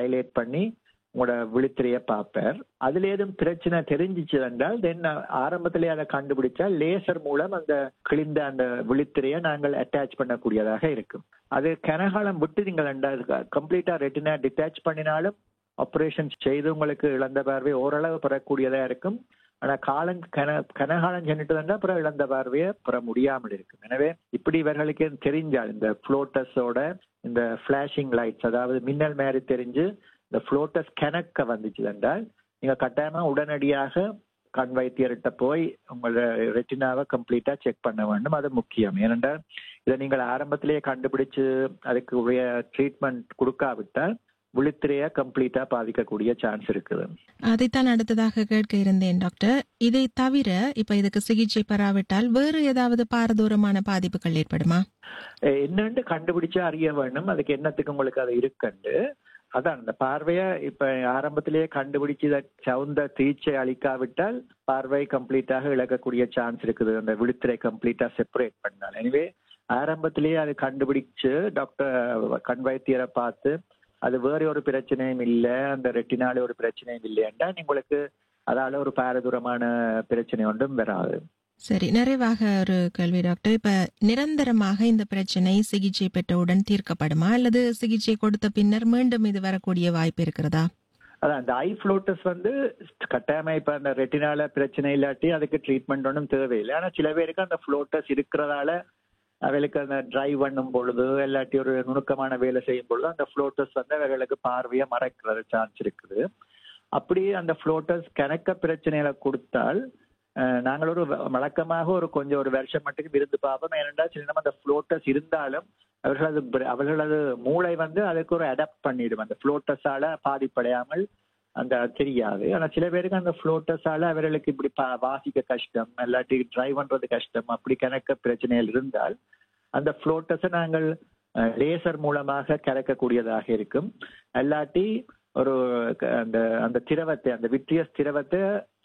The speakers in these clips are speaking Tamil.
டைலேட் பண்ணி உங்களோட விழித்திரைய பார்ப்பார் அதுல ஏதும் பிரச்சனை தெரிஞ்சிச்சு என்றால் தென் ஆரம்பத்திலே அதை கண்டுபிடிச்சா லேசர் மூலம் அந்த கிழிந்த அந்த விழித்திரையை நாங்கள் அட்டாச் பண்ணக்கூடியதாக இருக்கும் அது கனகாலம் விட்டு நீங்கள் கம்ப்ளீட்டா ரெட்டினா டிட்டாச் பண்ணினாலும் ஆபரேஷன் செய்து உங்களுக்கு இழந்த பார்வை ஓரளவு பெறக்கூடியதா இருக்கும் ஆனா காலம் கன கனகாலம் சென்றுட்டு வந்தா அப்புறம் இழந்த பார்வையை பெற முடியாமல் இருக்கும் எனவே இப்படி இவர்களுக்கு தெரிஞ்சால் இந்த புளோட்டஸோட இந்த பிளாஷிங் லைட்ஸ் அதாவது மின்னல் மாதிரி தெரிஞ்சு இந்த புளோட்டஸ் கணக்க வந்துச்சு என்றால் நீங்க கட்டாயமா உடனடியாக கண் வைத்தியர்கிட்ட போய் உங்களோட ரெட்டினாவை கம்ப்ளீட்டா செக் பண்ண வேண்டும் அது முக்கியம் ஏனென்றால் இதை நீங்கள் ஆரம்பத்திலேயே கண்டுபிடிச்சு அதுக்கு உரிய ட்ரீட்மெண்ட் கொடுக்காவிட்டால் விழித்திரைய கம்ப்ளீட்டா பாதிக்கக்கூடிய சான்ஸ் இருக்குது அதைத்தான் அடுத்ததாக கேட்க இருந்தேன் டாக்டர் இதை தவிர இப்ப இதுக்கு சிகிச்சை பெறாவிட்டால் வேறு ஏதாவது பாரதூரமான பாதிப்புகள் ஏற்படுமா என்னன்னு கண்டுபிடிச்சு அறிய வேண்டும் அதுக்கு என்னத்துக்கு உங்களுக்கு அது இருக்குண்டு அதான் இந்த பார்வைய இப்ப ஆரம்பத்திலேயே கண்டுபிடிச்சு இதை சவுந்த தீச்சை அளிக்காவிட்டால் பார்வை கம்ப்ளீட்டாக இழக்கக்கூடிய சான்ஸ் இருக்குது அந்த விழுத்திரை கம்ப்ளீட்டா செப்பரேட் பண்ணால் எனவே ஆரம்பத்திலேயே அது கண்டுபிடிச்சு டாக்டர் கண் வைத்தியரை பார்த்து அது வேற ஒரு பிரச்சனையும் இல்லை அந்த ரெட்டினால ஒரு பிரச்சனையும் இல்லையண்டா உங்களுக்கு அதால ஒரு பாரதூரமான பிரச்சனை ஒன்றும் வராது சரி நிறைவாக ஒரு கேள்வி டாக்டர் இப்ப நிரந்தரமாக இந்த பிரச்சனை சிகிச்சை பெற்றவுடன் தீர்க்கப்படுமா அல்லது சிகிச்சை கொடுத்த பின்னர் மீண்டும் இது வரக்கூடிய வாய்ப்பு இருக்கிறதா அதான் அந்த ஐ ஃப்ளோட்டஸ் வந்து கட்டாயமா இப்ப அந்த ரெட்டினால பிரச்சனை இல்லாட்டி அதுக்கு ட்ரீட்மெண்ட் ஒன்றும் தேவையில்லை ஆனா சில பேருக்கு அந்த ஃப்ளோட்டஸ் இருக்கிறதால அவளுக்கு அந்த டிரைவ் பண்ணும் பொழுது இல்லாட்டி ஒரு நுணுக்கமான வேலை செய்யும் பொழுது அந்த ஃப்ளோட்டஸ் வந்து அவர்களுக்கு பார்வையை மறைக்கிறது சான்ஸ் இருக்குது அப்படி அந்த ஃப்ளோட்டஸ் கணக்க பிரச்சனைகளை கொடுத்தால் நாங்கள் ஒரு வழக்கமாக ஒரு கொஞ்சம் ஒரு வருஷம் மட்டும் இருந்து பார்ப்போம் ஏனென்றால் சில நேரம் அந்த ஃப்ளோட்டஸ் இருந்தாலும் அவர்களது அவர்களது மூளை வந்து அதுக்கு ஒரு அடாப்ட் பண்ணிடும் அந்த ஃப்ளோட்டஸால பாதிப்படையாமல் அந்த தெரியாது ஆனா சில பேருக்கு அந்த ஃப்ளோட்டஸால அவர்களுக்கு இப்படி வாசிக்க கஷ்டம் இல்லாட்டி டிரைவ் பண்றது கஷ்டம் அப்படி கணக்க பிரச்சனைகள் இருந்தால் அந்த ஃப்ளோட்டஸை நாங்கள் லேசர் மூலமாக கறக்கக்கூடியதாக இருக்கும் இல்லாட்டி ஒரு அந்த அந்த திரவத்தை அந்த விட்ரியஸ் திரவத்தை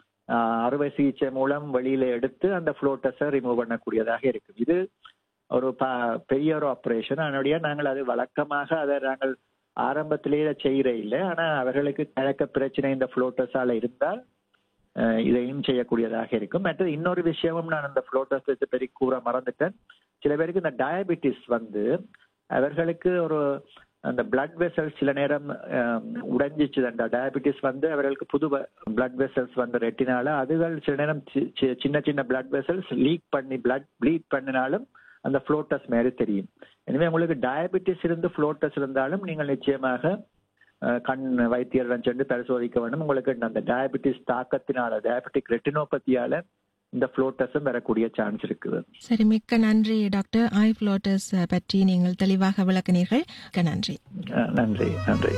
அறுவை சிகிச்சை மூலம் வெளியில எடுத்து அந்த ஃப்ளோட்டஸை ரிமூவ் பண்ணக்கூடியதாக இருக்கும் இது ஒரு பெரிய ஒரு ஆப்ரேஷன் அதனுடைய நாங்கள் அது வழக்கமாக அதை நாங்கள் ஆரம்பத்திலேயே செய்கிற இல்லை ஆனா அவர்களுக்கு கழக்க பிரச்சனை இந்த ஃப்ளோட்டஸால இருந்தால் இதையும் செய்யக்கூடியதாக இருக்கும் மற்றது இன்னொரு விஷயமும் நான் அந்த ஃப்ளோட்டஸ் வச்சு பெரிய கூற மறந்துட்டேன் சில பேருக்கு இந்த டயபிட்டிஸ் வந்து அவர்களுக்கு ஒரு அந்த பிளட் வெசல்ஸ் சில நேரம் உடைஞ்சிச்சு அந்த டயபிட்டிஸ் வந்து அவர்களுக்கு புது பிளட் வெசல்ஸ் வந்து ரெட்டினால அதுகள் சில நேரம் சின்ன சின்ன பிளட் வெசல்ஸ் லீக் பண்ணி பிளட் ப்ளீட் பண்ணினாலும் அந்த ஃப்ளோட்டஸ் மாதிரி தெரியும் எனவே உங்களுக்கு டயபிட்டிஸ் இருந்து ஃப்ளோட்டஸ் இருந்தாலும் நீங்கள் நிச்சயமாக கண் வைத்தியரிடம் சென்று பரிசோதிக்க வேண்டும் உங்களுக்கு அந்த டயபிட்டிஸ் தாக்கத்தினால டயபெட்டிக் ரெட்டினோபத்தியால இந்த ஃப்ளோட்டஸும் வரக்கூடிய சான்ஸ் இருக்குது சரி மிக்க நன்றி டாக்டர் ஐ ஃப்ளோட்டஸ் பற்றி நீங்கள் தெளிவாக விளக்கினீர்கள் மிக்க நன்றி நன்றி நன்றி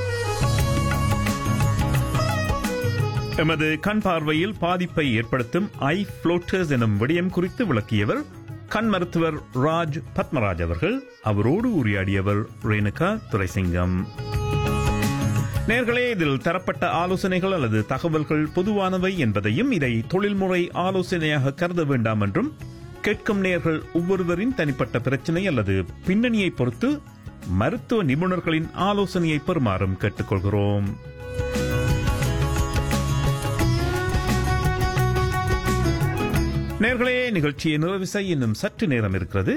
எமது கண் பார்வையில் பாதிப்பை ஏற்படுத்தும் ஐ புளோட்டர்ஸ் எனும் விடயம் குறித்து விளக்கியவர் கண் மருத்துவர் ராஜ் பத்மராஜ் அவர்கள் அவரோடு உரையாடியவர் ரேணுகா துரைசிங்கம் நேர்களே இதில் தரப்பட்ட ஆலோசனைகள் அல்லது தகவல்கள் பொதுவானவை என்பதையும் இதை தொழில்முறை ஆலோசனையாக கருத வேண்டாம் என்றும் கேட்கும் நேர்கள் ஒவ்வொருவரின் தனிப்பட்ட பிரச்சனை அல்லது பின்னணியை பொறுத்து மருத்துவ நிபுணர்களின் ஆலோசனையை பெறுமாறும் கேட்டுக்கொள்கிறோம் நேர்களே நிகழ்ச்சியை நிறைவு செய்ய இன்னும் சற்று நேரம் இருக்கிறது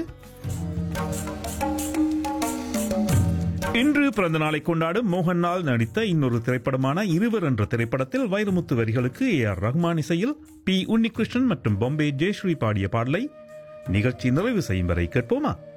இன்று பிறந்த நாளை கொண்டாடும் மோகன்லால் நடித்த இன்னொரு திரைப்படமான இருவர் என்ற திரைப்படத்தில் வைரமுத்து வரிகளுக்கு ஏ ஆர் ரஹ்மான் இசையில் பி உன்னிகிருஷ்ணன் மற்றும் பொம்பே ஜெயஸ்ரீ பாடிய பாடலை நிகழ்ச்சி நிறைவு செய்யும் வரை கேட்போமா